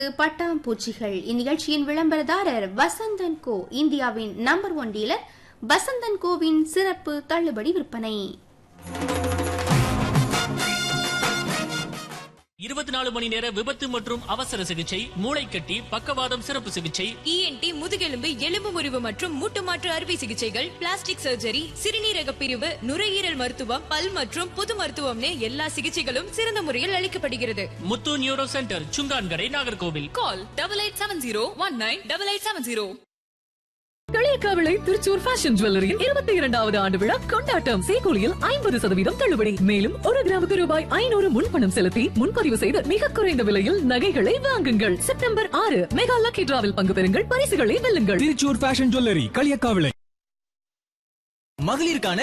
பட்டாம்பூச்சிகள் இந்நிகழ்ச்சியின் விளம்பரதாரர் வசந்தன் கோ இந்தியாவின் நம்பர் ஒன் டீலர் வசந்தன் கோவின் சிறப்பு தள்ளுபடி விற்பனை இருபத்தி நாலு மணி நேர விபத்து மற்றும் அவசர சிகிச்சை மூளைக்கட்டி பக்கவாதம் சிறப்பு சிகிச்சை இஎன்டி முதுகெலும்பு எலும்பு முறிவு மற்றும் மூட்டு மாற்று அறுவை சிகிச்சைகள் பிளாஸ்டிக் சர்ஜரி சிறுநீரக பிரிவு நுரையீரல் மருத்துவம் பல் மற்றும் பொது மருத்துவம்னு எல்லா சிகிச்சைகளும் சிறந்த முறையில் அளிக்கப்படுகிறது Muthu neuro centre Sungankadai Nagercoil call double eight seven zero one nine double eight seven zero Kaliyakkavilai Thrissur fashion ஜுவல்லரியின் இருபத்தி இரண்டாவது ஆண்டு விழா கொண்டாட்டம் சேகோலியில் ஐம்பது சதவீதம் தள்ளுபடி மேலும் ஒரு கிராமுக்கு ரூபாய் ஐநூறு முன்பணம் செலுத்தி முன்பதிவு செய்து மிக குறைந்த விலையில் நகைகளை வாங்குங்கள் செப்டம்பர் ஆறு மெகா லக்கி டிராவில் பங்கு பெறுங்கள் பரிசுகளை வெல்லுங்கள் திருச்சூர் ஃபேஷன் ஜுவல்லரி களியக்காவிளை மகளிருக்கான